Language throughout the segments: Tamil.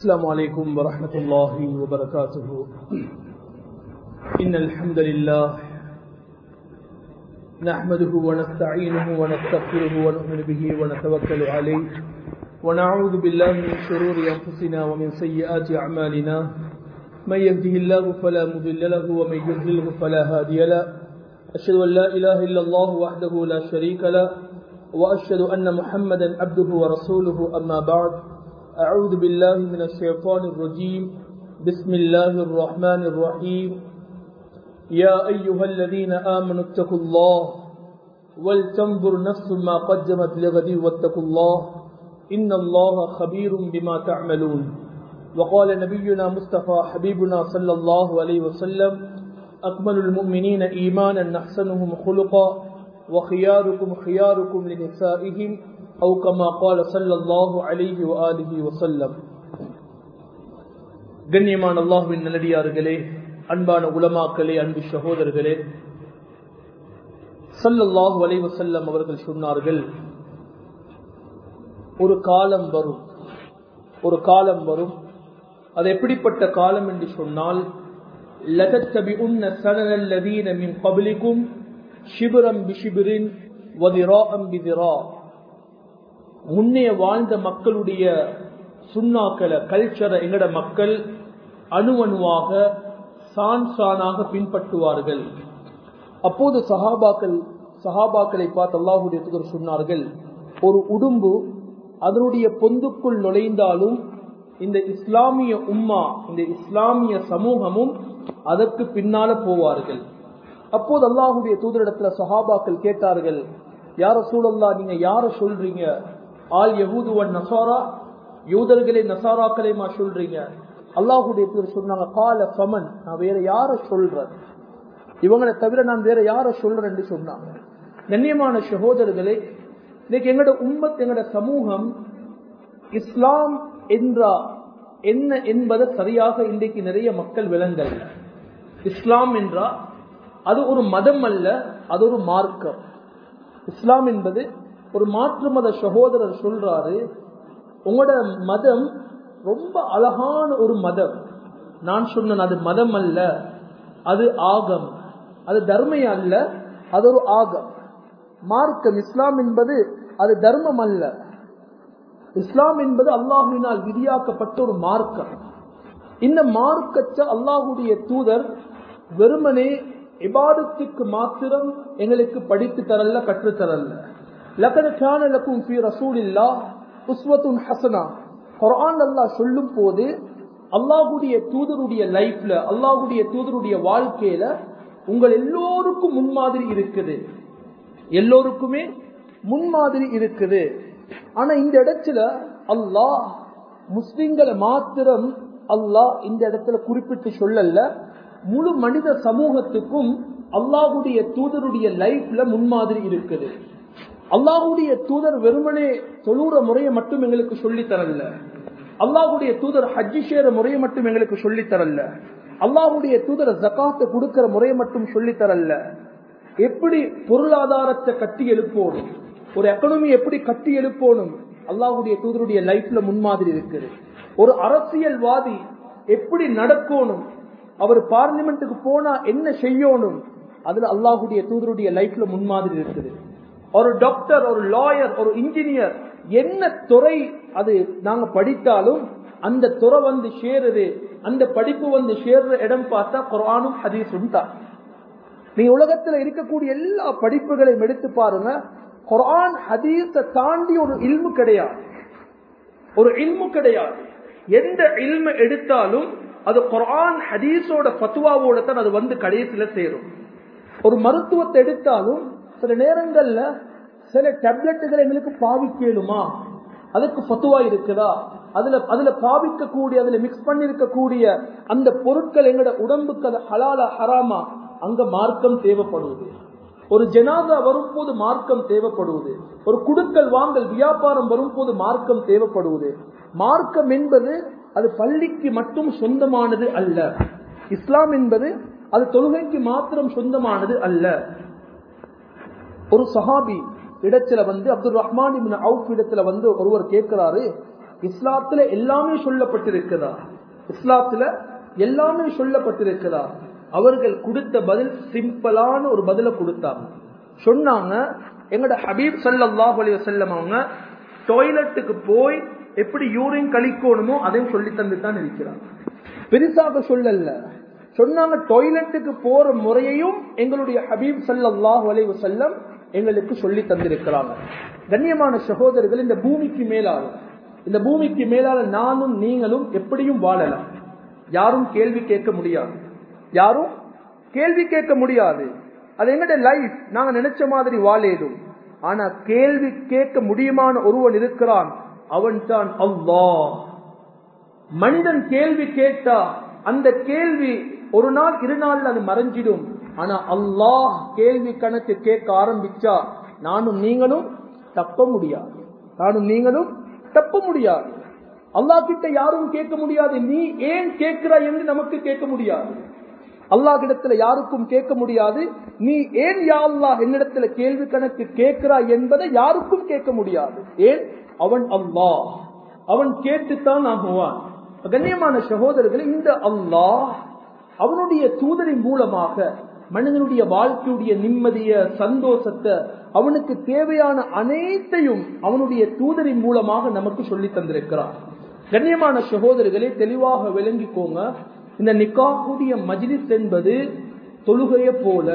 السلام عليكم ورحمة الله وبركاته إن الحمد لله نحمده ونستعينه ونستغفره ونؤمن به ونتوكل عليه ونعوذ بالله من شرور أنفسنا ومن سيئات أعمالنا من يهده الله فلا مضل له ومن يضلله فلا هادي له أشهد أن لا إله إلا الله وحده لا شريك له وأشهد أن محمدا عبده ورسوله أما بعد أعوذ بالله من الشيطان الرجيم بسم الله الرحمن الرحيم يا أيها الذين آمنوا اتقوا الله ولتنظر نفس ما قدمت لغد واتقوا الله إن الله خبير بما تعملون وقال نبينا مصطفى حبيبنا صلى الله عليه وسلم أكمل المؤمنين إيمانا أحسنهم خلقا وخياركم خياركم لنسائهم أو كما قال صلى الله عليه وآله وسلم கண்ணியமான அல்லாஹுவின் நல்லடியார்களே அன்பான உலமாக்களே அன்பு சகோதரர்களே சல்லல்லாஹு அலைவசல்லம் அவர்கள் சொன்னார்கள் ஒரு காலம் வரும் ஒரு காலம் வரும் அது எப்படிப்பட்ட காலம் என்று சொன்னால் لَتَتَّبِعُنَّ سَنَنَ الَّذِينَ مِنْ قَبْلِكُمْ شِبْرًا بِشِبْرٍ وَذِرَاءً بِذِرَاءٍ முன்னே வாழ்ந்த மக்களுடைய சுண்ணாக்களை கல்ச்சரை எங்கட மக்கள் அணு அணுவாக சான் சானாக பின்பற்றுவார்கள் அப்போது சஹாபாக்கள் சஹாபாக்களை பார்த்து அல்லாஹுடைய தூதர் சொன்னார்கள் ஒரு உடும்பு அதனுடைய பொந்துக்குள் நுழைந்தாலும் இந்த இஸ்லாமிய உம்மா இந்த இஸ்லாமிய சமூகமும் அதற்கு பின்னால போவார்கள் அப்போது அல்லாஹுடைய தூதரிடத்துல சஹாபாக்கள் கேட்டார்கள் யார சூழல்லா நீங்க யார சொல்றீங்க ஆல் யகூதுவன் நசாரா யூதர்களே நசாராக்களைமா சொல்றீங்க அல்லாஹுடைய தூதர் சொன்னாங்க கால சமன் நான் வேற யார சொல்றேன் இவங்களை தவிர நான் வேற யார சொல்றேன் என்று சொன்னாங்க கண்ணியமான சகோதரர்களே இன்னைக்கு எங்களோட உம்மத் எங்களோட சமூகம் இஸ்லாம் என்றா என்ன என்பதை சரியாக இன்றைக்கு நிறைய மக்கள் விளங்கல் இஸ்லாம் என்றா அது ஒரு மதம் அல்ல அது ஒரு மார்க்கம் இஸ்லாம் என்பது ஒரு மாற்று மத சகோதரர் சொல்றாரு உங்களோட மதம் ரொம்ப அழகான ஒரு மதம் நான் சொன்னேன் அது மதம் அல்ல அது ஆகம் அது தர்மை அல்ல அது ஒரு ஆகம் மார்க்கம் இஸ்லாம் என்பது அது தர்மம் அல்ல இஸ்லாம் என்பது அல்லாஹுவினால் விதியாக்கப்பட்ட ஒரு மார்க்கம் இந்த மார்க்கத்தை அல்லாஹுடைய தூதர் வெறுமனே இபாதத்துக்கு மாத்திரம் எங்களுக்கு படித்து தரல கற்றுத்தரல லக்கன கான லக்கும் ஃபி ரசூலில்லா உஸ்வத்துன் ஹசனா குர்ஆன் அல்லாஹ் சொல்லும் போது அல்லாஹுடைய தூதருடைய லைஃப்ல அல்லாஹுடைய தூதருடைய வாழ்க்கையில உங்கள் எல்லோருக்கும் முன்மாதிரி இருக்குது எல்லோருக்குமே முன்மாதிரி இருக்குது ஆனா இந்த இடத்துல அல்லாஹ் முஸ்லிம்களை மாத்திரம் அல்லாஹ் இந்த இடத்துல குறிப்பிட்டு சொல்லல முழு மனித சமூகத்துக்கும் அல்லாஹுடைய தூதருடைய லைஃப்ல முன்மாதிரி இருக்குது அல்லாஹுடைய தூதர் வெறுமனே தொழுற முறையை மட்டும் எங்களுக்கு சொல்லி தரல அல்லாஹுடைய தூதர் ஹஜ்ஜி சேர முறையை மட்டும் எங்களுக்கு சொல்லி தரல அல்லாஹுடைய தூதர் ஜக்காத்தை கொடுக்கிற முறையை மட்டும் சொல்லி தரல எப்படி பொருளாதாரத்தை கட்டி எழுப்போணும் ஒரு எக்கனமி எப்படி கட்டி எழுப்போணும் அல்லாஹுடைய தூதருடைய லைஃப்ல முன்மாதிரி இருக்குது ஒரு அரசியல்வாதி எப்படி நடக்கணும் அவர் பார்லிமெண்ட்டுக்கு போனா என்ன செய்யணும் அதுல அல்லாஹுடைய தூதருடைய லைஃப்ல முன்மாதிரி இருக்குது ஒரு டாக்டர் ஒரு லாயர் ஒரு இன்ஜினியர் என்ன துறை அது நாங்க படித்தாலும் அந்த துறை வந்து சேருது அந்த படிப்பு வந்து சேர்ற இடம் பார்த்தா குரானும் ஹதீஸும் தான் நீங்க உலகத்துல இருக்கக்கூடிய எல்லா படிப்புகளையும் எடுத்து பாருங்க குரான் ஹதீஸ தாண்டி ஒரு இல்மு கிடையாது ஒரு இல்மு கிடையாது எந்த இல்மு எடுத்தாலும் அது குரான் ஹதீஸோட பத்துவாவோட தான் அது வந்து கடைசியில சேரும் ஒரு மருத்துவத்தை எடுத்தாலும் சில நேரங்கள்ல சில டேப்லெட்டுகள் எங்களுக்கு பாவிக்கலுமா அதுக்கு பத்துவா இருக்குதா அதுல அதுல பாவிக்கக்கூடிய அதுல மிக்ஸ் பண்ணி இருக்கக்கூடிய அந்த பொருட்கள் எங்களோட உடம்புக்கு அது ஹலாலா ஹராமா அங்க மார்க்கம் தேவைப்படுவது ஒரு ஜனாதா வரும்போது மார்க்கம் தேவைப்படுவது ஒரு குடுக்கல் வாங்கல் வியாபாரம் வரும்போது மார்க்கம் தேவைப்படுவது மார்க்கம் என்பது அது பள்ளிக்கு மட்டும் சொந்தமானது அல்ல இஸ்லாம் என்பது அது தொழுகைக்கு மாத்திரம் சொந்தமானது அல்ல ஒரு சஹாபி இடத்துல வந்து அப்துல் ரஹ்மான் இப்னு அவுஃப் இடத்துல வந்து ஒருவர் கேட்கிறாரு இஸ்லாத்துல எல்லாமே சொல்லப்பட்டிருக்கிறதா இஸ்லாத்துல எல்லாமே சொல்லப்பட்டிருக்கிறதா அவர்கள் கொடுத்த பதில் சிம்பிளான ஒரு பதில கொடுத்தாங்க சொன்னாங்க எங்கட ஹபீப் சல்லாஹ் அலி வசல்லம் அவங்க டாய்லெட்டுக்கு போய் எப்படி யூரின் கழிக்கணுமோ அதையும் சொல்லி தந்து தான் இருக்கிறாங்க பெருசாக சொல்லல சொன்னாங்க டாய்லெட்டுக்கு போற முறையையும் எங்களுடைய ஹபீப் சல்லாஹ் அலி வசல்லம் எங்களுக்கு சொல்லி தந்திருக்கிறாங்க கண்ணியமான சகோதரர்கள் இந்த பூமிக்கு மேலால இந்த பூமிக்கு மேலால நானும் நீங்களும் எப்படியும் வாழலாம் யாரும் கேள்வி கேட்க முடியாது யாரும் கேள்வி கேட்க முடியாது அது எங்கட லைஃப் நாங்க நினைச்ச மாதிரி வாழேதும் ஆனா கேள்வி கேட்க முடியுமான ஒருவன் இருக்கிறான் அவன் தான் அல்லாஹ் மனிதன் கேள்வி கேட்டா அந்த கேள்வி ஒரு நாள் இரு நாள் அது மறைஞ்சிடும் ஆனா அல்லாஹ் கேள்வி கணக்கு கேட்க ஆரம்பிச்சா நானும் நீங்களும் தப்ப முடியாது நானும் நீங்களும் தப்ப முடியாது அல்லாஹ் கிட்ட யாரும் கேட்க முடியாது நீ ஏன் கேட்கிறாய் என்று நமக்கு கேட்க முடியாது அல்லாஹ் இடத்துல யாருக்கும் கேட்க முடியாது நீ ஏன் யா அல்லாஹ் என்னிடத்துல கேள்வி கணக்கு கேட்கிறாய் என்பதை யாருக்கும் கேட்க முடியாது ஏன் அவன் அல்லாஹ் அவன் கேட்டுத்தான் ஆகுவான் கண்ணியமான சகோதரர்கள் இந்த அல்லாஹ் அவனுடைய தூதரின் மூலமாக மனிதனுடைய வாழ்க்கையுடைய நிம்மதிய சந்தோஷத்தை அவனுக்கு தேவையான அனைத்தையும் அவனுடைய தூதரின் மூலமாக நமக்கு சொல்லி தந்திருக்கிறான் கண்ணியமான சகோதரர்களே தெளிவாக விளங்கிக்கோங்க இந்த நிக்காஹுடைய மஜ்லிஸ் என்பது தொழுகைய போல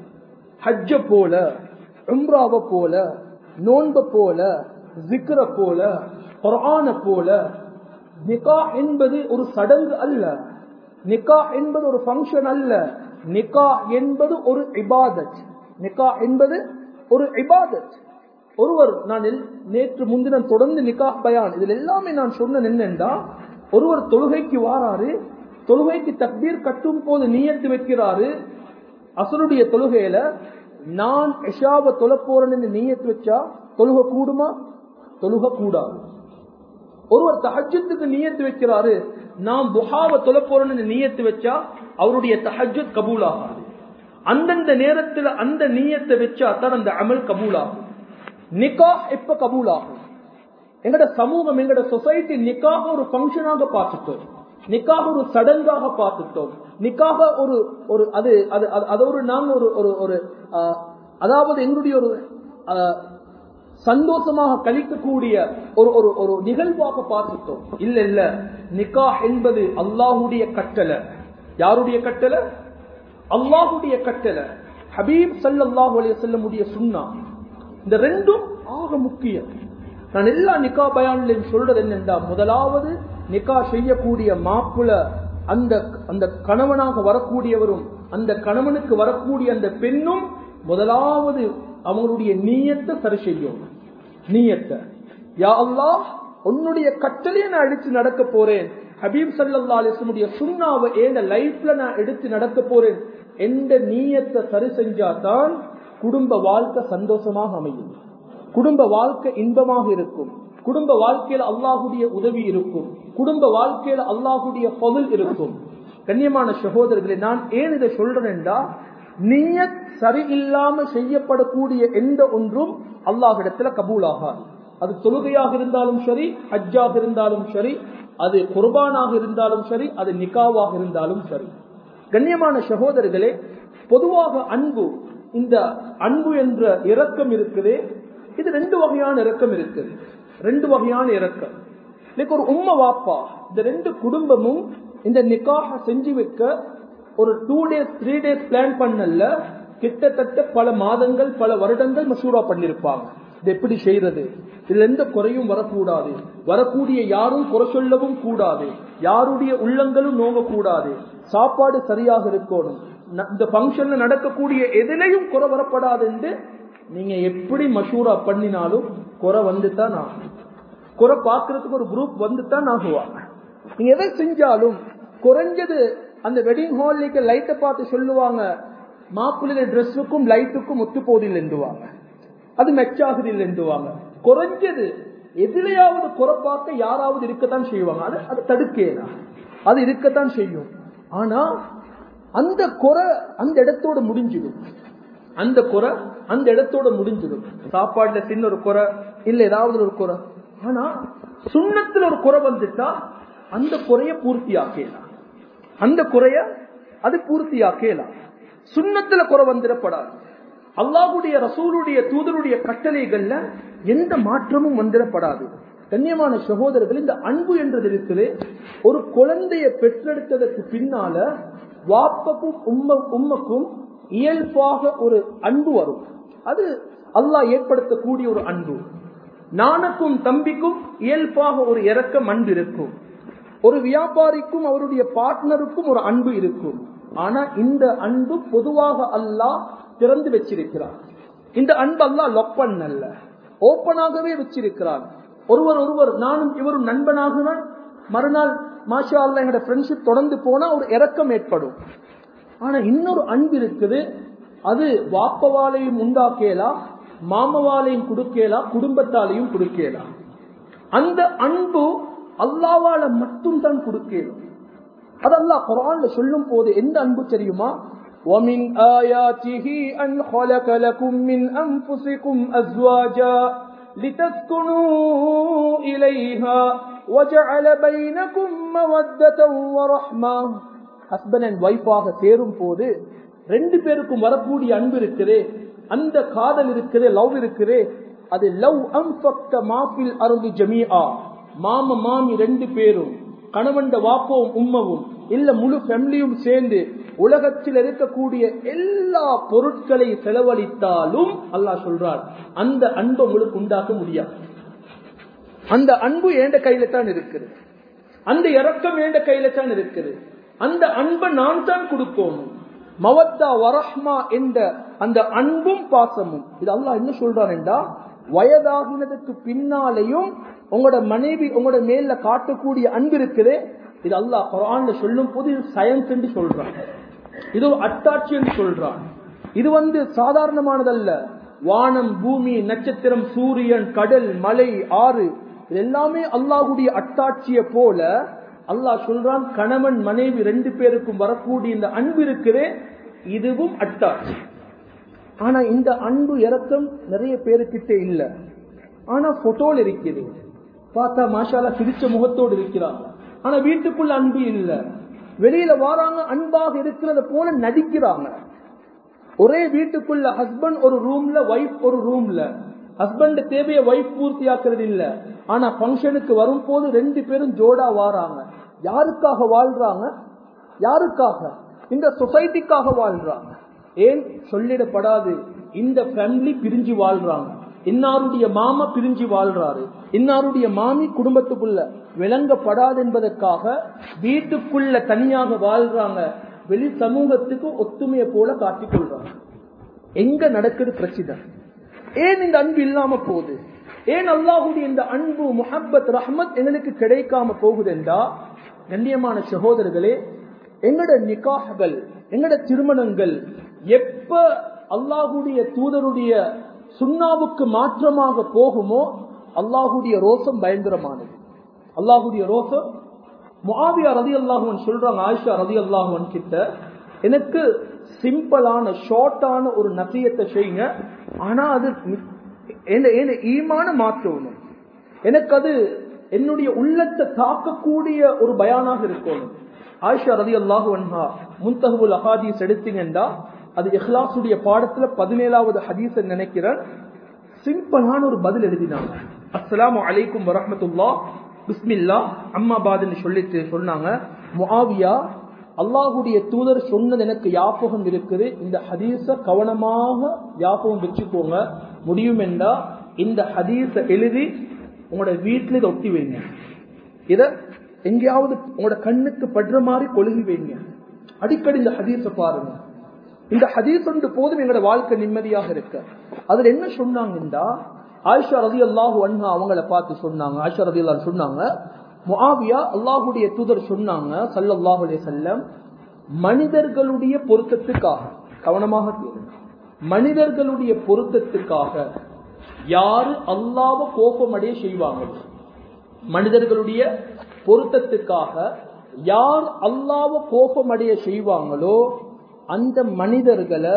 ஹஜ்ஜ போல உம்ராவ போல நோன்ப போல ஜிக்ர போல குரான போல நிக்கா என்பது ஒரு சடங்கு அல்ல நிக்கா என்பது ஒரு ஃபங்க்ஷன் அல்ல நிக்கா என்பது ஒரு இபாதத் நிக்கா என்பது ஒரு இபாதத் ஒருவர் நான் நேற்று முன்தினம் தொடர்ந்து நிக்கா பயான் இதுல எல்லாமே நான் சொன்ன என்னென்றா ஒருவர் தொழுகைக்கு வாராரு தொழுகைக்கு தக்பீர் கட்டும் போது நீயத்து வைக்கிறாரு அசருடைய தொழுகையில நான் எஷாவை தொலை போறேன்னு நீயத்து வச்சா தொழுக கூடுமா தொழுக கூடாது ஒருவர் தஹஜத்துக்கு நீயத்து வைக்கிறாரு நாம் புகாவை தொலை போறேன்னு நீயத்து வச்சா அவருடைய தஹஜத் கபூல் ஆகாது அந்தந்த நேரத்துல அந்த நீயத்தை வச்சா தான் அந்த அமல் கபூல் ஆகும் நிக்கா எப்ப கபூல் ஆகும் எங்கட சமூகம் எங்கட சொசைட்டி நிக்காக ஒரு பங்கனாக பார்த்துட்டோம் நிக்காக ஒரு சடங்காக பார்த்துட்டோம் நிக்காக ஒரு ஒரு அது அது அது ஒரு நாங்க ஒரு ஒரு ஒரு அதாவது எங்களுடைய ஒரு சந்தோஷமாக கழிக்கக்கூடிய ஒரு ஒரு ஒரு நிகழ்வாக பார்த்துட்டோம் இல்ல இல்ல நிக்கா என்பது அல்லாஹுடைய கட்டளை யாருடைய கட்டளை அல்லாஹுடைய கட்டளை ஹபீப் சல்லாஹூ அலைய செல்லமுடைய சுண்ணா இந்த ரெண்டும் ஆக முக்கியம் நான் எல்லா நிக்கா பயான்லையும் சொல்றது என்னென்றா முதலாவது நிக்கா செய்யக்கூடிய மாப்புல அந்த அந்த கணவனாக வரக்கூடியவரும் அந்த கணவனுக்கு வரக்கூடிய அந்த பெண்ணும் முதலாவது அவங்களுடைய நீயத்தை சரி செய்யும் நீயத்தை யா அல்லாஹ் உன்னுடைய கட்டளையை நான் எடுத்து நடக்க போறேன் ஹபீப் சல்லா அலிஸ்லமுடைய சுண்ணாவை ஏன் லைஃப்ல நான் எடுத்து நடக்க போறேன் எந்த நீயத்தை சரி செஞ்சாதான் குடும்ப வாழ்க்கை சந்தோஷமாக அமையும் குடும்ப வாழ்க்கை இன்பமாக இருக்கும் குடும்ப வாழ்க்கையில அல்லாஹுடைய உதவி இருக்கும் குடும்ப வாழ்க்கையில அல்லாஹுடைய பொருள் இருக்கும் கண்ணியமான சகோதரர்களே நான் ஏன் இதை சொல்றேன்டா நீயத் சரியில்லாம செய்யப்படக்கூடிய எந்த ஒன்றும் அல்லாஹிடத்துல கபூல் ஆகாது அது தொழுகையாக இருந்தாலும் சரி ஹஜ்ஜாக இருந்தாலும் சரி அது குர்பானாக இருந்தாலும் சரி அது நிக்காவாக இருந்தாலும் சரி கண்ணியமான சகோதரர்களே பொதுவாக அன்பு இந்த அன்பு என்ற இரக்கம் இருக்குதே இது ரெண்டு வகையான இரக்கம் இருக்குது ரெண்டு வகையான இரக்கம் இன்னைக்கு ஒரு உம்மை வாப்பா இந்த ரெண்டு குடும்பமும் இந்த நிக்காக செஞ்சு வைக்க ஒரு two days three days plan பண்ணல கிட்டத்தட்ட பல மாதங்கள் பல வருடங்கள் மசூரா பண்ணிருப்பாங்க இது எப்படி செய்யறது இதுல எந்த குறையும் வரக்கூடாது வரக்கூடிய யாரும் குறை சொல்லவும் கூடாது யாருடைய உள்ளங்களும் நோங்க கூடாது சாப்பாடு சரியாக இருக்கணும் இந்த பங்கன்ல நடக்கக்கூடிய எதிலையும் குறை வரப்படாது என்று நீங்க எப்படி மஷூரா பண்ணினாலும் குறை வந்துதான் ஆகும் குறை பார்க்கறதுக்கு ஒரு குரூப் வந்துதான் ஆகுவாங்க நீங்க எதை செஞ்சாலும் குறைஞ்சது அந்த வெட்டிங் ஹால்லிக்கு லைட்டை பார்த்து சொல்லுவாங்க மாப்பிள்ளை ட்ரெஸ்ஸுக்கும் லைட்டுக்கும் ஒத்து போதில் என்றுவாங்க அது மெச்சாகுதில் என்றுவாங்க குறைஞ்சது எதிலையாவது குறை பார்க்க யாராவது இருக்கத்தான் செய்வாங்க அது அது தடுக்கேனா அது இருக்கத்தான் செய்யும் ஆனா அந்த குறை அந்த இடத்தோட முடிஞ்சிடும் அந்த குறை அந்த இடத்தோட முடிஞ்சிடும் சாப்பாடுல சின்ன ஒரு குறை இல்ல ஏதாவது ஒரு குறை ஆனா சுண்ணத்துல ஒரு குறை வந்துட்டா அந்த குறைய பூர்த்தியாக்கலாம் அந்த குறைய அது பூர்த்தியாக்கலாம் சுண்ணத்துல குறை வந்துடப்படாது அல்லாஹுடைய ரசூலுடைய தூதருடைய கட்டளைகள்ல எந்த மாற்றமும் வந்துடப்படாது கண்ணியமான சகோதரர்கள் இந்த அன்பு என்றது இருக்குது ஒரு குழந்தைய பெற்றெடுத்ததற்கு பின்னால வாப்பக்கும் உம்ம உம்மக்கும் இயல்பாக ஒரு அன்பு வரும் அது அல்லாஹ் ஏற்படுத்தக்கூடிய ஒரு அன்பு நானுக்கும் தம்பிக்கும் இயல்பாக ஒரு இறக்கம் அன்பு இருக்கும் ஒரு வியாபாரிக்கும் அவருடைய பார்ட்னருக்கும் ஒரு அன்பு இருக்கும் ஆனா இந்த அன்பு பொதுவாக அல்லாஹ் திறந்து வச்சிருக்கிறார் இந்த அன்பு அல்லாஹ் லொக் பண்ணல்ல ஓப்பனாகவே வச்சிருக்கிறார் ஒருவர் ஒருவர் நானும் இவரும் நண்பனாக மறுநாள் மாஷா அல்லா எங்களோட ஃப்ரெண்ட்ஷிப் தொடர்ந்து போனா ஒரு இறக்கம் ஏற்படும் ஆனா இன்னொரு அன்பு இருக்குது அது வாப்பவாலையும் உண்டாக்கலாம் மாமவாலையும் கொடுக்கலாம் குடும்பத்தாலையும் கொடுக்கலாம் அந்த அன்பு அல்லாவால மட்டும் தான் கொடுக்கலும் அது அல்லாஹ் குரான்ல சொல்லும் போது எந்த அன்பு தெரியுமா ومن آياته أن خلق لكم من أنفسكم أزواجا لتسكنوا إليها وجعل بينكم مودة ورحمة ஹஸ்பண்ட் அண்ட் ஒய்ஃபாக சேரும் போது ரெண்டு பேருக்கும் வரக்கூடிய அன்பு இருக்குது அந்த காதல் இருக்குது லவ் இருக்குது அது லவ் அம்பக்த மாஃபில் அருள் ஜமீஆ மாம மாமி ரெண்டு பேரும் கணவண்ட வாப்பவும் உம்மவும் இல்ல முழு ஃபேமிலியும் சேர்ந்து உலகத்தில் இருக்கக்கூடிய எல்லா பொருட்களை செலவழித்தாலும் அல்லாஹ் சொல்றார் அந்த அன்பை உங்களுக்கு உண்டாக்க முடியாது அந்த அன்பு ஏண்ட கையில தான் இருக்குது அந்த இறக்கம் ஏண்ட கையில தான் இருக்குது அந்த அன்பை நான் தான் கொடுக்கணும் மவத்தா வரஹ்மா என்ற அந்த அன்பும் பாசமும் இது அல்லாஹ் என்ன சொல்றான் என்றா வயதாகினதுக்கு பின்னாலேயும் உங்களோட மனைவி உங்களோட மேல காட்டக்கூடிய அன்பு இருக்குது இது அல்லாஹ் குரான்ல சொல்லும் போது இது சயின்ஸ் என்று சொல்றான் இது ஒரு அட்டாட்சி என்று சொல்றான் இது வந்து சாதாரணமானதல்ல வானம் பூமி நட்சத்திரம் சூரியன் கடல் மலை ஆறு இது எல்லாமே அல்லாஹுடைய அட்டாட்சிய போல அல்லாஹ் சொல்றான் கணவன் மனைவி ரெண்டு பேருக்கும் வரக்கூடிய இந்த அன்பு இருக்குதே இதுவும் அட்டாட்சி ஆனா இந்த அன்பு இறக்கம் நிறைய பேருக்கிட்ட இல்ல ஆனா போட்டோல இருக்குது பார்த்தா மாஷாலா சிரிச்ச முகத்தோடு இருக்கிறாங்க ஆனா வீட்டுக்குள்ள அன்பு இல்ல வெளியில வாராங்க அன்பாக இருக்கிறத போல நடிக்கிறாங்க ஒரே வீட்டுக்குள்ள ஹஸ்பண்ட் ஒரு ரூம்ல ஒய்ஃப் ஒரு ரூம்ல ஹஸ்பண்ட் தேவையை ஒய்ஃப் பூர்த்தி ஆக்குறது இல்ல ஆனா பங்கனுக்கு வரும் போது ரெண்டு பேரும் ஜோடா வாராங்க யாருக்காக வாழ்றாங்க யாருக்காக இந்த சொசைட்டிக்காக வாழ்றாங்க ஏன் சொல்லிடப்படாது இந்த ஃபேமிலி பிரிஞ்சு வாழ்றாங்க இன்னாருடைய மாமா பிரிஞ்சு வாழ்றாரு இன்னாருடைய மாமி குடும்பத்துக்குள்ள விளங்கப்படாது என்பதற்காக வீட்டுக்குள்ள தனியாக வாழ்றாங்க வெளி சமூகத்துக்கு ஒத்துமையை போல காட்டிக் கொள்றாங்க எங்க நடக்குது பிரச்சனை ஏன் இந்த அன்பு இல்லாம போகுது ஏன் அல்லாஹுடைய இந்த அன்பு முஹப்பத் ரஹ்மத் எங்களுக்கு கிடைக்காம போகுது என்றா கண்ணியமான சகோதரர்களே எங்கட நிக்காஹகள் எங்கட திருமணங்கள் எப்ப அல்லாஹுடைய தூதருடைய சுண்ணாவுக்கு மாற்றமாக போகுமோ அல்லாஹுடைய ரோசம் பயங்கரமானது அல்லாஹுடைய ரோசம் முஆவியா ரதி அல்லாஹுவன் சொல்றாங்க ஆயிஷா ரதி அல்லாஹுவன் கிட்ட எனக்கு சிம்பிளான ஷார்ட்டான ஒரு நசியத்தை செய்யுங்க ஆனா அது ஈமான மாற்றணும் எனக்கு அது என்னுடைய உள்ளத்தை தாக்கக்கூடிய ஒரு பயானாக இருக்கணும் ஆயிஷா ரதி அல்லாஹு அன்ஹா முன்தகுல் அஹாதீஸ் எடுத்தீங்கன்னா அது இஹ்லாசுடைய பாடத்துல பதினேழாவது ஹதீஸ் நினைக்கிறேன் சிம்பிளான ஒரு பதில் எழுதினாங்க அஸ்லாம் அலைக்கும் வரமத்துல்லா பிஸ்மில்லா அம்மா பாதுன்னு சொல்லிட்டு சொன்னாங்க முஆவியா அல்லாஹுடைய தூதர் சொன்னது எனக்கு யாபகம் இருக்குது இந்த ஹதீஸ கவனமாக யாபகம் வச்சுக்கோங்க முடியும் என்றா இந்த ஹதீஸ எழுதி உங்களோட வீட்டுல இதை ஒட்டி வைங்க இத எங்கேயாவது உங்களோட கண்ணுக்கு படுற மாதிரி கொழுகி வைங்க அடிக்கடி இந்த ஹதீஸ பாருங்க இந்த ஹதீஸ் ஒன்று போதும் எங்களோட வாழ்க்கை நிம்மதியாக இருக்க அதுல என்ன சொன்னாங்கன்னா ஆயிஷா ரதி அல்லாஹு அன்ஹா அவங்கள பார்த்து சொன்னாங்க ஆயிஷா ரதி அல்லா சொன்னாங்க முஆவியா அல்லாஹுடைய தூதர் சொன்னாங்க சல்லல்லாஹு அலைஹி செல்லம் மனிதர்களுடைய பொருத்தத்துக்காக கவனமாக கேளுங்க மனிதர்களுடைய பொருத்தத்துக்காக யாரு அல்லாவ கோபமடைய செய்வாங்க மனிதர்களுடைய பொருத்தத்துக்காக யார் அல்லாவ கோபமடைய செய்வாங்களோ அந்த மனிதர்களை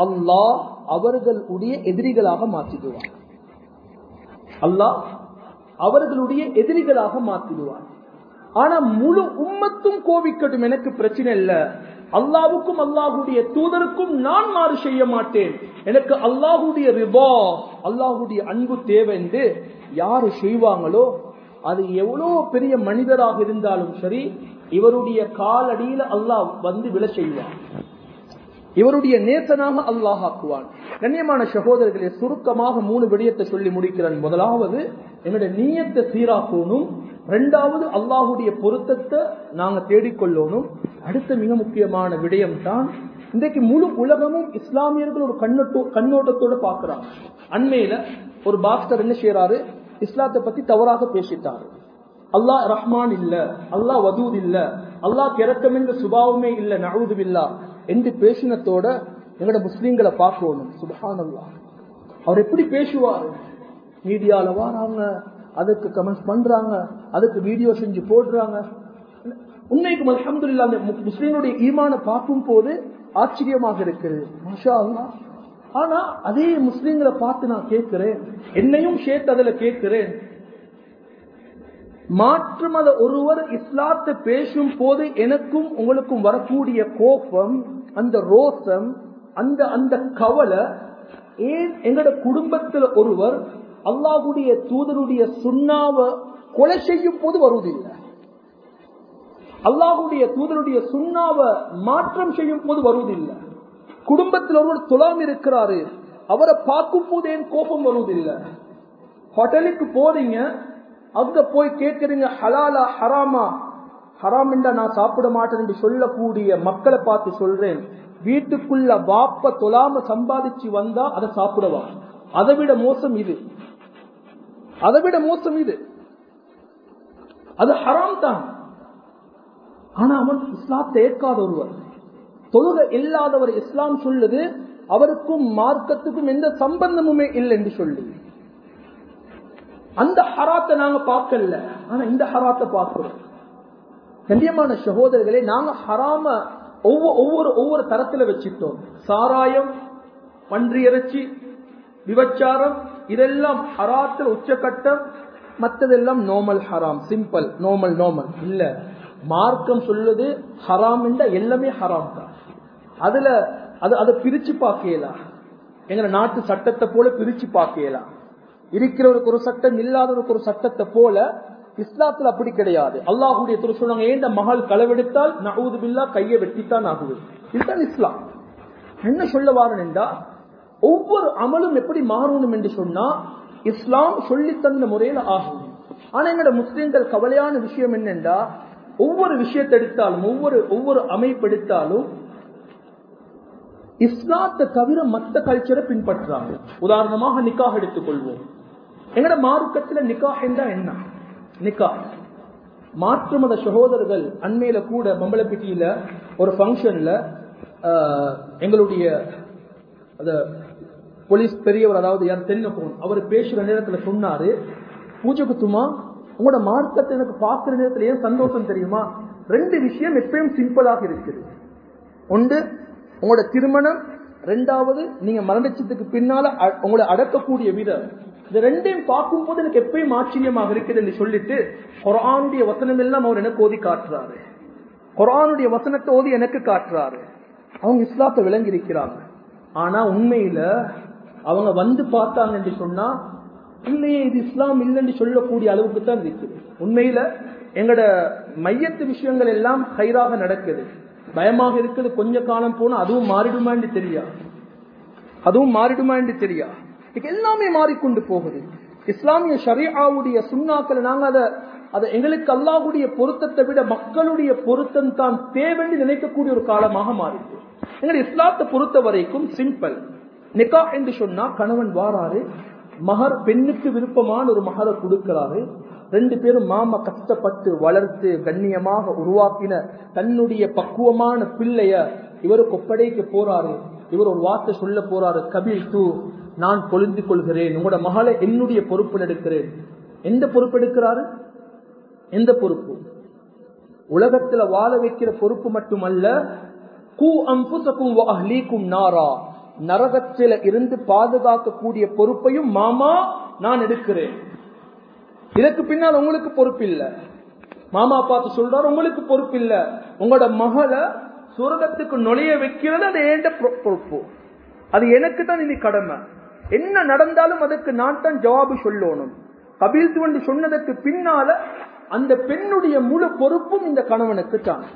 அல்லாஹ் அவர்களுடைய எதிரிகளாக மாற்றிடுவாங்க அல்லாஹ் அவர்களுடைய எதிரிகளாக மாத்திடுவார் ஆனா முழு உம்மத்தும் கோபிக்கட்டும் எனக்கு பிரச்சனை இல்ல அல்லாவுக்கும் அல்லாஹுடைய தூதருக்கும் நான் மாறு செய்ய மாட்டேன் எனக்கு அல்லாஹுடைய ரிபா அல்லாஹுடைய அன்பு தேவை என்று யாரு செய்வாங்களோ அது எவ்வளவு பெரிய மனிதராக இருந்தாலும் சரி இவருடைய காலடியில அல்லாஹ் வந்து விழ செய்வான் இவருடைய நேசனாக அல்லாஹ் ஆக்குவான் கண்ணியமான சகோதரர்களே சுருக்கமாக மூணு விடயத்தை சொல்லி முடிக்கிறேன் முதலாவது என்னுடைய நீயத்தை சீராக்கணும் ரெண்டாவது அல்லாஹுடைய பொருத்தத்தை நாங்க தேடிக்கொள்ளணும் அடுத்த மிக முக்கியமான விடயம் தான் இன்றைக்கு முழு உலகமும் இஸ்லாமியர்கள் ஒரு கண்ணோட்டோ கண்ணோட்டத்தோட பாக்குறாங்க அண்மையில ஒரு பாஸ்கர் என்ன செய்யறாரு இஸ்லாத்தை பத்தி தவறாக பேசிட்டாரு அல்லாஹ் ரஹ்மான் இல்ல அல்லாஹ் வதூத் இல்ல அல்லாஹ் இறக்கம் என்ற சுபாவமே இல்ல நழுதுவில்லா என்று பேசினத்தோட எங்கட முஸ்லீம்களை பார்க்கணும் சுபஹானல்லா அவர் எப்படி பேசுவார் மீடியால வாராங்க அதுக்கு கமெண்ட்ஸ் பண்றாங்க அதுக்கு வீடியோ செஞ்சு போடுறாங்க உண்மைக்கும் அல்ஹம்துலில்லாஹ் அந்த மு- முஸ்லிம்களுடைய ஈமான பார்க்கும் போது ஆச்சரியமாக இருக்கிறது மாஷா அல்லாஹ் ஆனா அதே முஸ்லிம்களை பார்த்து நான் கேட்கிறேன் என்னையும் சேர்த்து அதுல கேட்கிறேன் மாற்று மத ஒருவர் இஸ்லாத்தை பேசும் போது எனக்கும் உங்களுக்கும் வரக்கூடிய கோபம் அந்த ரோசம் அந்த அந்த கவலை ஏன் எங்கட குடும்பத்துல ஒருவர் அல்லாஹ்வுடைய தூதருடைய சுண்ணாவை கொலை செய்யும் போது வருவதில்லை அல்லாஹ்வுடைய தூதருடைய சுண்ணாவை மாற்றம் செய்யும் போது வருவதில்லை குடும்பத்தில் ஒருவர் துலாம் இருக்கிறாரு அவரை பார்க்கும் போது ஏன் கோபம் வருவதில்லை ஹோட்டலுக்கு போறீங்க அங்க போய் கேட்கறீங்க ஹலாலா ஹராமா ஹராம் என்றா நான் சாப்பிட மாட்டேன் என்று சொல்லக்கூடிய மக்களை பார்த்து சொல்றேன் வீட்டுக்குள்ள வாப்ப தொலாம சம்பாதிச்சு வந்தா அதை சாப்பிடவா அதை விட மோசம் இது அதை விட மோசம் இது அது ஹராம் தான் ஆனா அவன் இஸ்லாத்தை ஏற்காத ஒருவர் தொழுகை இல்லாதவர் இஸ்லாம் சொல்லுது அவருக்கும் மார்க்கத்துக்கும் எந்த சம்பந்தமுமே இல்லை என்று சொல்லி அந்த ஹராத்தை நாங்க பார்க்கல ஆனா இந்த ஹராத்தை பார்க்கிறோம் கண்டியமான சகோதரர்களே நாங்க ஹராம ஒவ்வொரு ஒவ்வொரு ஒவ்வொரு தரத்துல வச்சிட்டோம் சாராயம் பன்றி இறைச்சி விபச்சாரம் இதெல்லாம் ஹராத்தில் உச்சக்கட்டம் மற்றதெல்லாம் நோமல் ஹராம் சிம்பிள் நோமல் நோமல் இல்ல மார்க்கம் சொல்லுது ஹராம் என்ற எல்லாமே ஹராம் தான் அதுல அது அதை பிரிச்சு பார்க்கலாம் எங்க நாட்டு சட்டத்தை போல பிரிச்சு பார்க்கலாம் இருக்கிறவருக்கு ஒரு சட்டம் இல்லாதவருக்கு ஒரு சட்டத்தை போல இஸ்லாத்துல அப்படி கிடையாது அல்லாஹுடைய துறை சொன்னாங்க ஏண்ட மகள் களவெடுத்தால் நகூது பில்லா கையை வெட்டித்தான் ஆகுது இதுதான் இஸ்லாம் என்ன சொல்ல வாரன் என்றா ஒவ்வொரு அமலும் எப்படி மாறணும் என்று சொன்னா இஸ்லாம் சொல்லி தந்த முறையில ஆகும் ஆனா எங்கட முஸ்லிம்கள் கவலையான விஷயம் என்னென்றா ஒவ்வொரு விஷயத்தை எடுத்தாலும் ஒவ்வொரு ஒவ்வொரு அமைப்பு எடுத்தாலும் இஸ்லாத்தை தவிர மத்த கல்ச்சரை பின்பற்றுறாங்க உதாரணமாக நிக்காஹ் எடுத்துக்கொள்வோம் எங்கட மார்க்கத்துல நிக்காஹ் என்றா என்ன நிக்காஹ் மாற்று மத சகோதரர்கள் அண்மையில கூட மம்பளப்பிட்டியில ஒரு ஃபங்க்ஷன்ல எங்களுடைய அத போலீஸ் பெரியவர் அதாவது யார் தென்னப்போன் அவர் பேசுற நேரத்துல சொன்னாரு பூஜை குத்துமா உங்களோட மார்க்கத்தை எனக்கு பார்க்கிற நேரத்துல ஏன் சந்தோஷம் தெரியுமா ரெண்டு விஷயம் எப்பயும் சிம்பிளாக இருக்குது ஒன்று உங்களோட திருமணம் ரெண்டாவது நீங்க மரணிச்சதுக்கு பின்னால அ- உங்களை அடக்கக்கூடிய விதம் இந்த ரெண்டையும் பார்க்கும் போது எனக்கு எப்பயும் ஆச்சரியமாக இருக்குது என்று சொல்லிட்டு குரானுடைய வசனம் எல்லாம் அவர் எனக்கு ஓதி காட்டுறாரு குரானுடைய வசனத்தை ஓதி எனக்கு காட்டுறாரு அவங்க இஸ்லாத்தை விளங்கி இருக்கிறாங்க ஆனா உண்மையில அவங்க வந்து பார்த்தாங்க என்று சொன்னா இல்லையே இது இஸ்லாம் இல்லைன்னு சொல்லக்கூடிய அளவுக்கு தான் இருக்குது உண்மையில எங்கட மையத்து விஷயங்கள் எல்லாம் ஹைராக நடக்குது பயமாக இருக்குது கொஞ்ச காலம் போனா அதுவும் மாறிடுமான்னு தெரியா அதுவும் மாறிடுமான்னு தெரியா இது எல்லாமே மாறிக்கொண்டு போகுது இஸ்லாமிய ஷரியாவுடைய சுண்ணாக்களை நாங்க அதை அதை எங்களுக்கு அல்லாஹ்வுடைய பொருத்தத்தை விட மக்களுடைய பொருத்தம் தான் தேவைன்னு நினைக்கக்கூடிய ஒரு காலமாக மாறிது எங்க இஸ்லாத்தை பொறுத்த வரைக்கும் சிம்பிள் நிக்கா என்று சொன்னா கணவன் வாராரு மகர் பெண்ணுக்கு விருப்பமான ஒரு மகரை கொடுக்கிறாரு ரெண்டு பேரும் மாமா கஷ்டப்பட்டு வளர்த்து கண்ணியமாக உருவாக்கின தன்னுடைய பக்குவமான பிள்ளைய இவருக்கு ஒப்படைக்க போறாரு இவர் ஒரு வார்த்தை சொல்ல போறாரு கபில் தூ நான் பொழுந்து கொள்கிறேன் உங்களோட மகளை என்னுடைய பொறுப்பு எடுக்கிறேன் எந்த பொறுப்பு எடுக்கிறாரு எந்த பொறுப்பு உலகத்துல வாழ வைக்கிற பொறுப்பு மட்டுமல்ல கூ அம்புசக்கும் அஹ்லீக்கும் நாரா நரகத்தில இருந்து பாதுகாக்கக்கூடிய பொறுப்பையும் மாமா நான் எடுக்கிறேன் இதற்கு பின்னால் உங்களுக்கு பொறுப்பு இல்ல மாமா பார்த்து சொல்றாரு உங்களுக்கு பொறுப்பு இல்ல உங்களோட மகளை சுரகத்துக்கு நுழைய வைக்கிறது அது ஏண்ட பொ- பொறுப்பு அது எனக்கு தான் இனி கடமை என்ன நடந்தாலும் அதுக்கு நான் தான் ஜவாபு சொல்லணும் கபில் துவண்டி சொன்னதற்கு பின்னால அந்த பெண்ணுடைய முழு பொறுப்பும் இந்த கணவனுக்கு தான்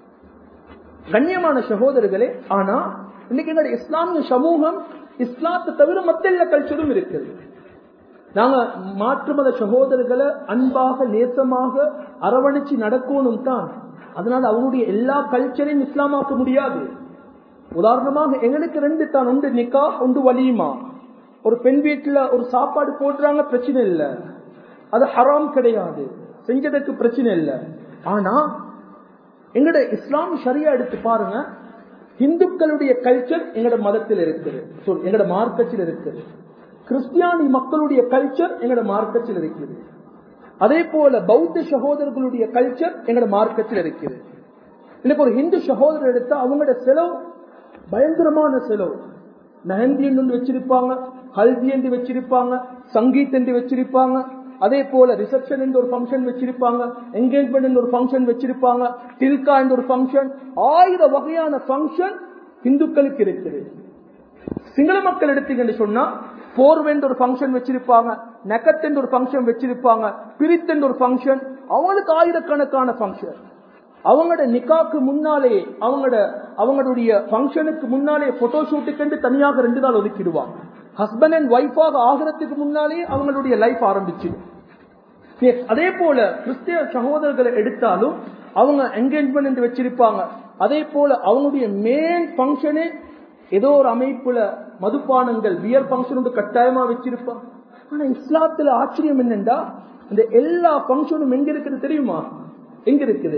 கண்ணியமான சகோதரர்களே ஆனா இன்னைக்கு எங்களுடைய இஸ்லாமிய சமூகம் இஸ்லாத்தை தவிர மத்த எல்லா கல்ச்சரும் இருக்குது நாங்க மாற்று மத சகோதரர்களை அன்பாக நேசமாக அரவணைச்சு நடக்கணும் தான் அதனால அவங்களுடைய எல்லா கல்ச்சரையும் இஸ்லாமாக்க முடியாது உதாரணமாக எங்களுக்கு ரெண்டு தான் உண்டு நிக்கா உண்டு வலியுமா ஒரு பெண் வீட்டுல ஒரு சாப்பாடு போடுறாங்க பிரச்சனை இல்ல அது ஹராம் கிடையாது செஞ்சதுக்கு பிரச்சனை இல்ல ஆனா எங்கட இஸ்லாம் சரியா எடுத்து பாருங்க இந்துக்களுடைய கல்ச்சர் எங்கட மதத்தில் இருக்குது சொல் எங்கட மார்க்கத்தில் இருக்குது கிறிஸ்டியானி மக்களுடைய கல்ச்சர் எங்கட மார்க்கத்தில் இருக்குது அதே போல பௌத்த சகோதரர்களுடைய கல்ச்சர் எங்கட மார்க்கத்தில் இருக்குது இன்னைக்கு ஒரு ஹிந்து சகோதரர் எடுத்தா அவங்களோட செலவு பயங்கரமான செலவு மெஹந்தி என்று வச்சிருப்பாங்க ஹல்தி என்று வச்சிருப்பாங்க சங்கீத் என்று வச்சிருப்பாங்க அதே போல ரிசப்ஷன் என்று ஒரு ஃபங்க்ஷன் வச்சிருப்பாங்க என்கேஜ்மெண்ட் என்று ஒரு ஃபங்க்ஷன் வச்சிருப்பாங்க டில்கா என்று ஒரு ஃபங்க்ஷன் ஆயிரம் வகையான ஃபங்க்ஷன் இந்துக்களுக்கு இருக்குது சிங்கள மக்கள் எடுத்தீங்கன்னு சொன்னா போர்வென்று ஒரு ஃபங்க்ஷன் வச்சிருப்பாங்க நெக்கத்தென்று ஒரு ஃபங்க்ஷன் வச்சிருப்பாங்க பிரித்தென்று ஒரு ஃபங்க்ஷன் அவங்களுக்கு ஆயிரக்கணக்கான ஃபங்க்ஷன் அவங்களோட நிக்காக்கு முன்னாலே அவங்களோட அவங்களுடைய ஃபங்க்ஷனுக்கு முன்னாலே போட்டோ ஷூட்டுக்கு தனியாக ரெண்டு நாள் ஒதுக்கிடுவாங்க ஹஸ்பண்ட் அண்ட் ஒய்ஃபாக ஆகிறதுக்கு முன்னாலே அவங்களுடைய லைஃப் ஆரம்பிச்சிடும் Yes, அதே போல கிறிஸ்திய சகோதரர்களை எடுத்தாலும் அவங்க என்கேஜ்மெண்ட் என்று வச்சிருப்பாங்க அதே போல அவங்களுடைய மெயின் ஃபங்க்ஷனே ஏதோ ஒரு அமைப்புல மதுபானங்கள் பியர் ஃபங்க்ஷன் கட்டாயமா வச்சிருப்பாங்க ஆனா இஸ்லாத்துல ஆச்சரியம் என்னண்டா இந்த எல்லா ஃபங்க்ஷனும் எங்க இருக்குது தெரியுமா எங்க இருக்குது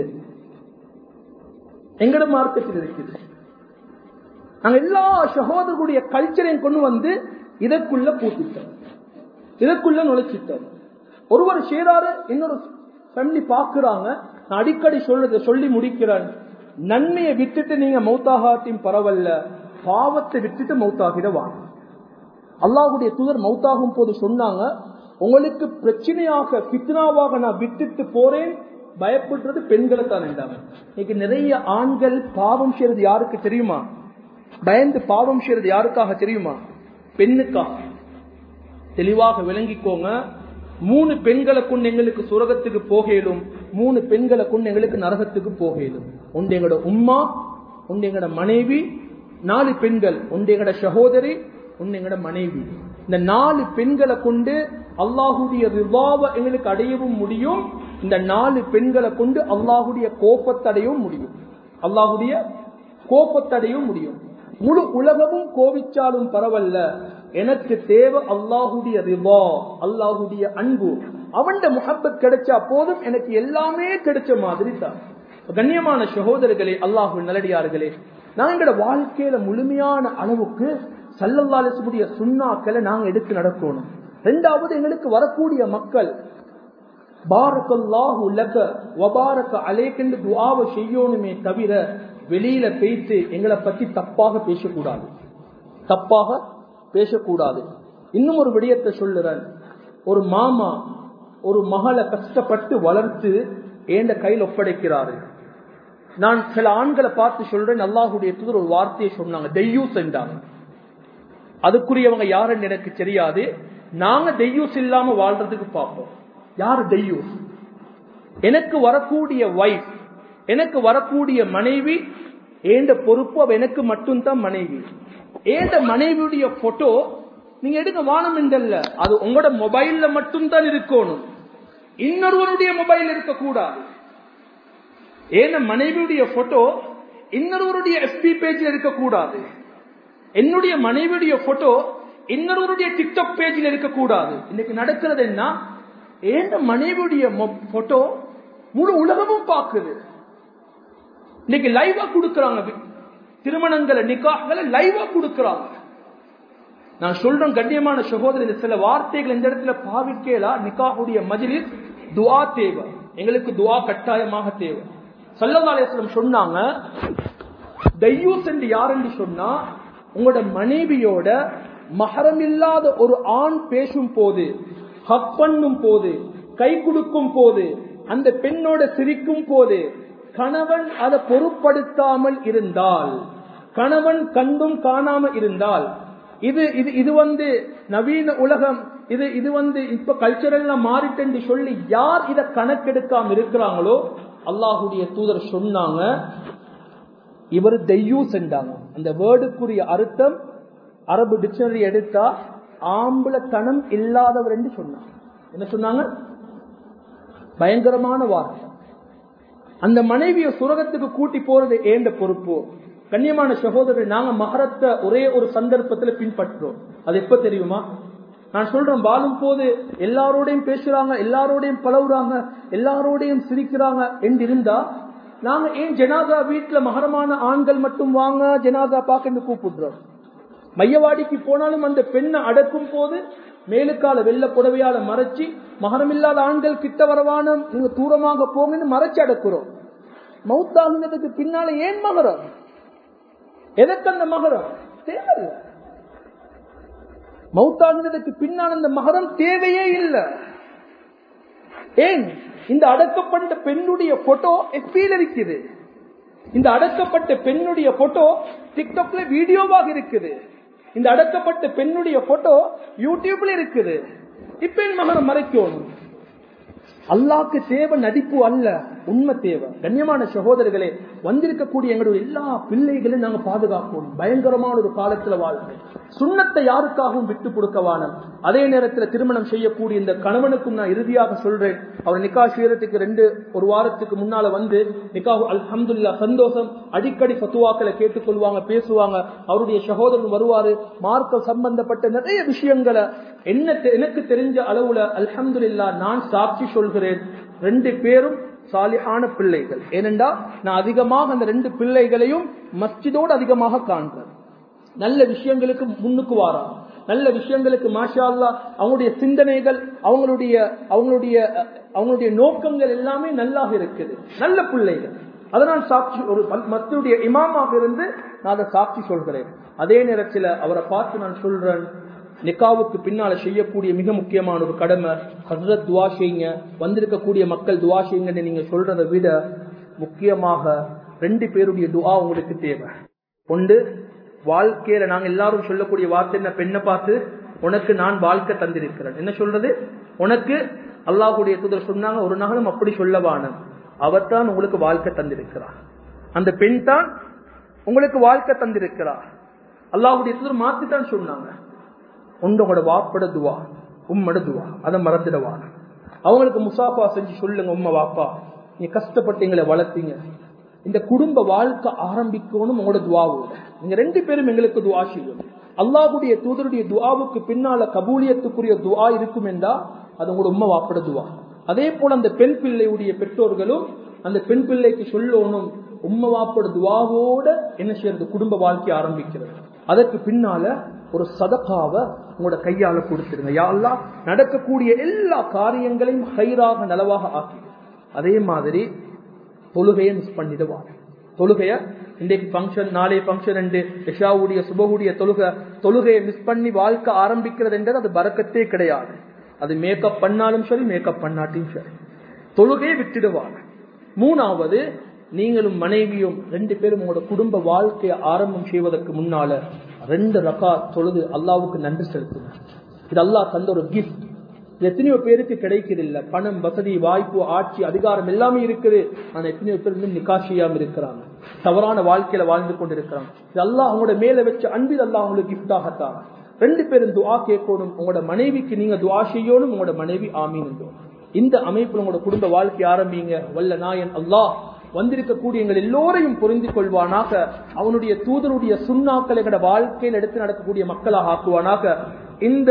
எங்கட மார்க்கத்தில் இருக்குது நாங்க எல்லா சகோதரர்களுடைய கல்ச்சரையும் கொண்டு வந்து இதற்குள்ள பூத்திட்டோம் இதற்குள்ள நுழைச்சிட்டோம் ஒருவர் செய்றாரு இன்னொரு ஃபேமிலி பாக்குறாங்க நான் அடிக்கடி சொல்றதை சொல்லி முடிக்கிறேன் நன்மையை விட்டுட்டு நீங்க மௌத்தாகாட்டின் பரவல்ல பாவத்தை விட்டுட்டு மௌத்தாகிட வாங்க அல்லாஹ்வுடைய தூதர் மௌத்தாகும் போது சொன்னாங்க உங்களுக்கு பிரச்சனையாக பித்னாவாக நான் விட்டுட்டு போறேன் பயப்படுறது பெண்களை தான் என்றாங்க இன்னைக்கு நிறைய ஆண்கள் பாவம் செய்யறது யாருக்கு தெரியுமா பயந்து பாவம் செய்யறது யாருக்காக தெரியுமா பெண்ணுக்காக தெளிவாக விளங்கிக்கோங்க மூணு பெண்களை கொண்டு எங்களுக்கு சுரகத்துக்கு போகலும் மூணு பெண்களை கொண்டு எங்களுக்கு நரகத்துக்கு போகலும் ஒன்று எங்களோட உம்மா ஒன்று எங்களோட மனைவி நாலு பெண்கள் ஒன்று எங்களோட சகோதரி ஒன்று எங்களோட மனைவி இந்த நாலு பெண்களை கொண்டு அல்லாஹுடைய ரிவாவை எங்களுக்கு அடையவும் முடியும் இந்த நாலு பெண்களை கொண்டு அல்லாஹுடைய கோபத்தடையவும் முடியும் அல்லாஹுடைய கோபத்தடையவும் முடியும் முழு உலகமும் கோவிச்சாலும் பரவல்ல எனக்கு தேவை அல்லாஹுடைய ரிவா அல்லாஹுடைய அன்பு அவன்ட முகப்பத் கிடைச்சா போதும் எனக்கு எல்லாமே கிடைச்ச மாதிரி தான் கண்ணியமான சகோதரர்களே அல்லாஹு நல்லடியார்களே நான் எங்களோட வாழ்க்கையில முழுமையான அளவுக்கு சல்லல்லாலுடைய சுண்ணாக்களை நாங்க எடுத்து நடக்கணும் ரெண்டாவது எங்களுக்கு வரக்கூடிய மக்கள் பாரக்கல்லாஹு லக வபாரக அலேக்கென்று துஆவை செய்யணுமே தவிர வெளியில பேசி எங்களை பத்தி தப்பாக பேசக்கூடாது தப்பாக பேசக்கூடாது இன்னும் ஒரு விடயத்தை சொல்லுறேன் ஒரு மாமா ஒரு மகளை கஷ்டப்பட்டு வளர்த்து ஏண்ட கையில் ஒப்படைக்கிறாரு நான் சில ஆண்களை பார்த்து சொல்றேன் அல்லாஹுடைய தூதர் ஒரு வார்த்தையை சொன்னாங்க தெய்யூஸ் என்றாங்க அதுக்குரியவங்க யாருன்னு எனக்கு தெரியாது நாங்க தெய்யூஸ் இல்லாம வாழ்றதுக்கு பார்ப்போம் யாரு தெய்யூஸ் எனக்கு வரக்கூடிய வைஃப் எனக்கு வரக்கூடிய மனைவி ஏண்ட பொறுப்பு அவ எனக்கு மட்டும்தான் மனைவி ஏண்ட மனைவியுடைய போட்டோ நீங்க எடுக்க வானம் என்றல்ல அது உங்களோட மொபைல்ல மட்டும்தான் இருக்கணும் இன்னொருவருடைய மொபைல் இருக்கக்கூடாது ஏன மனைவியுடைய போட்டோ இன்னொருவருடைய எஸ்பி பேஜில் இருக்கக்கூடாது என்னுடைய மனைவியுடைய போட்டோ இன்னொருவருடைய டிக்டாக் பேஜில் இருக்கக்கூடாது இன்னைக்கு நடக்கிறது என்ன ஏந்த மனைவியுடைய போட்டோ முழு உலகமும் பார்க்குது இன்னைக்கு லைவா கொடுக்கறாங்க திருமணங்களை நிக்காகளை லைவா கொடுக்கறாங்க நான் சொல்றேன் கண்ணியமான சகோதரி சில வார்த்தைகள் இந்த இடத்துல பாவிக்கலா நிக்காவுடைய மஜிலிஸ் துவா தேவை எங்களுக்கு துவா கட்டாயமாக தேவை சல்லதாலேஸ்வரம் சொன்னாங்க தையூஸ் என்று யாருன்னு சொன்னா உங்களோட மனைவியோட மகரம் இல்லாத ஒரு ஆண் பேசும் போது ஹக் பண்ணும் போது கை கொடுக்கும் போது அந்த பெண்ணோட சிரிக்கும் போது கணவன் அதை பொருட்படுத்தாமல் இருந்தால் கணவன் கண்டும் காணாம இருந்தால் இது இது இது வந்து நவீன உலகம் இது இது வந்து இப்ப கல்ச்சரல் மாறிட்டு சொல்லி யார் இதை கணக்கெடுக்காம இருக்கிறாங்களோ அல்லாஹுடைய தூதர் சொன்னாங்க இவர் தெய்யூ சென்றாங்க அந்த வேர்டுக்குரிய அர்த்தம் அரபு டிக்ஷனரி எடுத்தா ஆம்பளத்தனம் இல்லாதவர் என்று சொன்னாங்க என்ன சொன்னாங்க பயங்கரமான வார்த்தை அந்த மனைவியை சுரகத்துக்கு கூட்டி போறது ஏண்ட பொறுப்பு கண்ணியமான சகோதரர் நாங்க மகரத்தை ஒரே ஒரு சந்தர்ப்பத்துல பின்பற்றுறோம் அது எப்ப தெரியுமா நான் சொல்றேன் வாழும் போது எல்லாரோடையும் பேசுறாங்க எல்லாரோடையும் பழகுறாங்க எல்லாரோடையும் சிரிக்கிறாங்க என்று இருந்தா நாங்க ஏன் ஜனாதா வீட்டுல மகரமான ஆண்கள் மட்டும் வாங்க ஜனாதா பாக்க கூப்பிடுறோம் மையவாடிக்கு போனாலும் அந்த பெண்ணை அடக்கும் போது மேலுக்கால வெள்ள புடவையால மறைச்சி மகரமில்லாத ஆண்கள் கிட்ட வரவான நீங்க தூரமாக போங்கன்னு மறைச்சு அடக்குறோம் மௌத்தாகினதுக்கு பின்னால ஏன் மகரம் எதற்கு அந்த மகரம் தேவையில்லை மௌத்தாகினதுக்கு பின்னால் அந்த மகரம் தேவையே இல்லை ஏன் இந்த அடக்கப்பட்ட பெண்ணுடைய போட்டோ எஃபியில் இருக்குது இந்த அடக்கப்பட்ட பெண்ணுடைய போட்டோ டிக்டாக்ல வீடியோவாக இருக்குது இந்த அடக்கப்பட்ட பெண்ணுடைய போட்டோ யூடியூப்ல இருக்குது இப்ப என் மகனை மறைக்கணும் அல்லாக்கு தேவை நடிப்பு அல்ல உண்மை தேவை கண்ணியமான சகோதரர்களே வந்திருக்கக்கூடிய எங்களுடைய எல்லா பிள்ளைகளையும் நாங்க பாதுகாக்கணும் பயங்கரமான ஒரு காலத்துல வாழ்க்கை சுண்ணத்தை யாருக்காகவும் விட்டு கொடுக்கவானம் அதே நேரத்தில் திருமணம் செய்யக்கூடிய இந்த கணவனுக்கும் நான் இறுதியாக சொல்றேன் அவர் நிக்கா செய்யறதுக்கு ரெண்டு ஒரு வாரத்துக்கு முன்னால வந்து நிக்கா அல்ஹம்துல்லா சந்தோஷம் அடிக்கடி ஃபத்துவாக்களை கேட்டுக்கொள்வாங்க பேசுவாங்க அவருடைய சகோதரன் வருவாரு மார்க்க சம்பந்தப்பட்ட நிறைய விஷயங்களை என்ன எனக்கு தெரிஞ்ச அளவுல அல்ஹம்துல்லா நான் சாட்சி சொல்கிறேன் ரெண்டு பேரும் சாலிஹான பிள்ளைகள் ஏனென்றா நான் அதிகமாக அந்த ரெண்டு பிள்ளைகளையும் மஸ்ஜிதோடு அதிகமாக காண்கிறேன் நல்ல விஷயங்களுக்கு முன்னுக்கு வாரா நல்ல விஷயங்களுக்கு மாஷா அல்லா அவங்களுடைய சிந்தனைகள் அவங்களுடைய அவங்களுடைய அவங்களுடைய நோக்கங்கள் எல்லாமே நல்லாக இருக்குது நல்ல பிள்ளைகள் அதை நான் சாட்சி ஒரு மத்தியுடைய இமாமாக இருந்து நான் அதை சாட்சி சொல்கிறேன் அதே நேரத்தில் அவரை பார்த்து நான் சொல்றேன் நிக்காவுக்கு பின்னால செய்யக்கூடிய மிக முக்கியமான ஒரு கடமை ஹசரத் துவா செய்யுங்க வந்திருக்கக்கூடிய மக்கள் துவா செய்யுங்கன்னு நீங்க சொல்றதை விட முக்கியமாக ரெண்டு பேருடைய துவா உங்களுக்கு தேவை ஒன்று வாழ்க்கையில நாங்க எல்லாரும் சொல்லக்கூடிய வார்த்தை என்ன பெண்ணை பார்த்து உனக்கு நான் வாழ்க்கை தந்திருக்கிறேன் என்ன சொல்றது உனக்கு அல்லாஹுடைய தூதர் சொன்னாங்க ஒரு நாளும் அப்படி சொல்லவான அவர் தான் உங்களுக்கு வாழ்க்கை தந்திருக்கிறார் அந்த பெண் தான் உங்களுக்கு வாழ்க்கை தந்திருக்கிறார் அல்லாஹுடைய தூதர் மாத்தித்தான் சொன்னாங்க உங்களோட வாப்பட துவா உம்மட துவா அதை மறந்துடவா அவங்களுக்கு முசாஃபா செஞ்சு சொல்லுங்க உம்ம வாப்பா நீ கஷ்டப்பட்டு எங்களை வளர்த்தீங்க இந்த குடும்ப வாழ்க்கை ஆரம்பிக்கணும் உங்களோட துவாவோட நீங்க ரெண்டு பேரும் எங்களுக்கு துவா செய்யும் அல்லாஹுடைய தூதருடைய துவாவுக்கு பின்னால கபூலியத்துக்குரிய துவா இருக்கும் என்றா அது உங்களோட உண்மை வாப்பட துவா அதே போல அந்த பெண் பிள்ளையுடைய பெற்றோர்களும் அந்த பெண் பிள்ளைக்கு சொல்லணும் உண்மை வாப்பட துவாவோட என்ன செய்யறது குடும்ப வாழ்க்கை ஆரம்பிக்கிறது அதற்கு பின்னால ஒரு சதக்காவை உங்களோட கையால கொடுத்துருங்க யாரெல்லாம் நடக்கக்கூடிய எல்லா காரியங்களையும் ஹைராக நலவாக ஆக்கி அதே மாதிரி தொழுகையை மிஸ் பண்ணிடுவாங்க தொழுகைய இன்றைக்கு ஃபங்க்ஷன் நாளை ஃபங்க்ஷன் என்று யஷாவுடைய சுபகுடைய தொழுகை தொழுகையை மிஸ் பண்ணி வாழ்க்கை ஆரம்பிக்கிறது என்றது அது பறக்கத்தே கிடையாது அது மேக்கப் பண்ணாலும் சரி மேக்கப் பண்ணாட்டியும் சரி தொழுகையை விட்டுடுவாங்க மூணாவது நீங்களும் மனைவியும் ரெண்டு பேரும் உங்களோட குடும்ப வாழ்க்கையை ஆரம்பம் செய்வதற்கு முன்னால ரெண்டு ரகா தொழுது அல்லாவுக்கு நன்றி செலுத்துங்க இது அல்லாஹ் தந்த ஒரு கிஃப்ட் எத்தனையோ பேருக்கு கிடைக்கிறதில்ல பணம் வசதி வாய்ப்பு ஆட்சி அதிகாரம் எல்லாமே இருக்குது ஆனா எத்தனையோ பேர் இன்னும் நிகாசியாம இருக்கிறாங்க தவறான வாழ்க்கையில வாழ்ந்து கொண்டிருக்கிறாங்க இது அல்லாஹ் அவங்களோட மேல வச்ச அன்பில் அல்லாஹ் அவங்களுக்கு கிஃப்டாகத்தான் ரெண்டு பேரும் துவா கேட்கணும் உங்களோட மனைவிக்கு நீங்க துவா செய்யணும் உங்களோட மனைவி ஆமீன் இந்த அமைப்புல உங்களோட குடும்ப வாழ்க்கை ஆரம்பிங்க வல்ல நாயன் அல்லாஹ் வந்திருக்கக்கூடிய எங்கள் எல்லோரையும் புரிந்து கொள்வானாக அவனுடைய தூதருடைய சுண்ணாக்களை எங்களோட வாழ்க்கையில் எடுத்து நடக்கக்கூடிய மக்களாக ஆக்குவானாக இந்த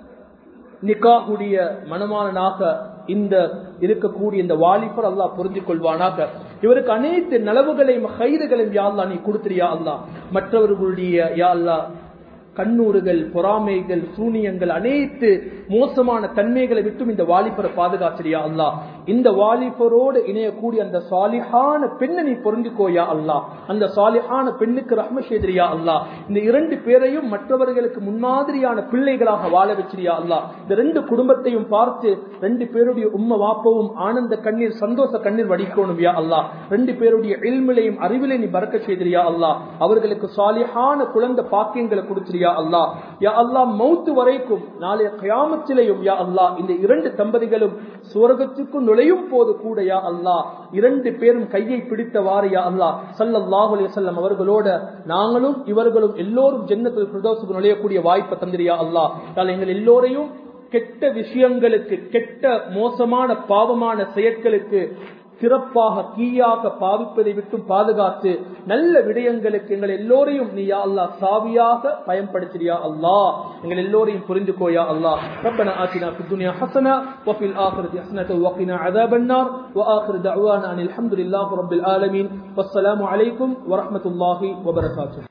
நிக்காகுடைய மனமானாக இந்த இருக்கக்கூடிய இந்த வாலிபர் அல்லாஹ் புரிந்து கொள்வானாக இவருக்கு அனைத்து நலவுகளையும் கைதுகளையும் யா அல்லா நீ கொடுத்துறியா அல்லா மற்றவர்களுடைய யா அல்லா கண்ணூறுகள் பொறாமைகள் சூனியங்கள் அனைத்து மோசமான தன்மைகளை விட்டும் இந்த வாலிபரை பாதுகாச்சிரியா அல்லா இந்த வாலிபரோடு இணையக்கூடிய அந்த சாலிஹான பெண்ணை நீ பொருந்திக்கோயா அல்லா அந்த சாலிஹான பெண்ணுக்கு ரஹ்ம செய்திரியா அல்லா இந்த இரண்டு பேரையும் மற்றவர்களுக்கு முன்மாதிரியான பிள்ளைகளாக வாழ வச்சிரியா அல்லா இந்த ரெண்டு குடும்பத்தையும் பார்த்து ரெண்டு பேருடைய உம்ம வாப்பவும் ஆனந்த கண்ணீர் சந்தோஷ கண்ணீர் வடிக்கணும் யா அல்லா ரெண்டு பேருடைய இல்மிலையும் அறிவிலை நீ பறக்க செய்திரியா அல்லா அவர்களுக்கு சாலிஹான குழந்தை பாக்கியங்களை கொடுத்திரியா அல்லா யா அல்லா மௌத்து வரைக்கும் நாளைய கயாமத்திலையும் யா அல்லா இந்த இரண்டு தம்பதிகளும் சுவர்க்கத்துக்கு நுழையும் போது கூட யா அல்லா இரண்டு பேரும் கையை பிடித்தவாறு யா அல்லா சல்லல்லாஹு அலைஹி வஸல்லம் அவர்களோட நாங்களும் இவர்களும் எல்லோரும் ஜன்னத்துல் ஃபிர்தௌஸுக்கு நுழையக்கூடிய வாய்ப்பை தந்திரியா அல்லா தால எங்கள் எல்லோரையும் கெட்ட விஷயங்களுக்கு கெட்ட மோசமான பாவமான செயற்களுக்கு சிறப்பாக கீயாக பாவிப்பதை விட்டும் பாதுகாத்து நல்ல விடயங்களுக்கு எங்கள் எல்லோரையும் நீ யா அல்லா சாவியாக பயன்படுத்தியா அல்லா எங்கள் எல்லோரையும் புரிந்துக்கோயா அல்லா ربنا آتنا في الدنيا حسنة وفي الآخرة حسنة وقنا عذاب النار وآخر دعوانا أن الحمد لله رب العالمين والسلام عليكم ورحمة الله وبركاته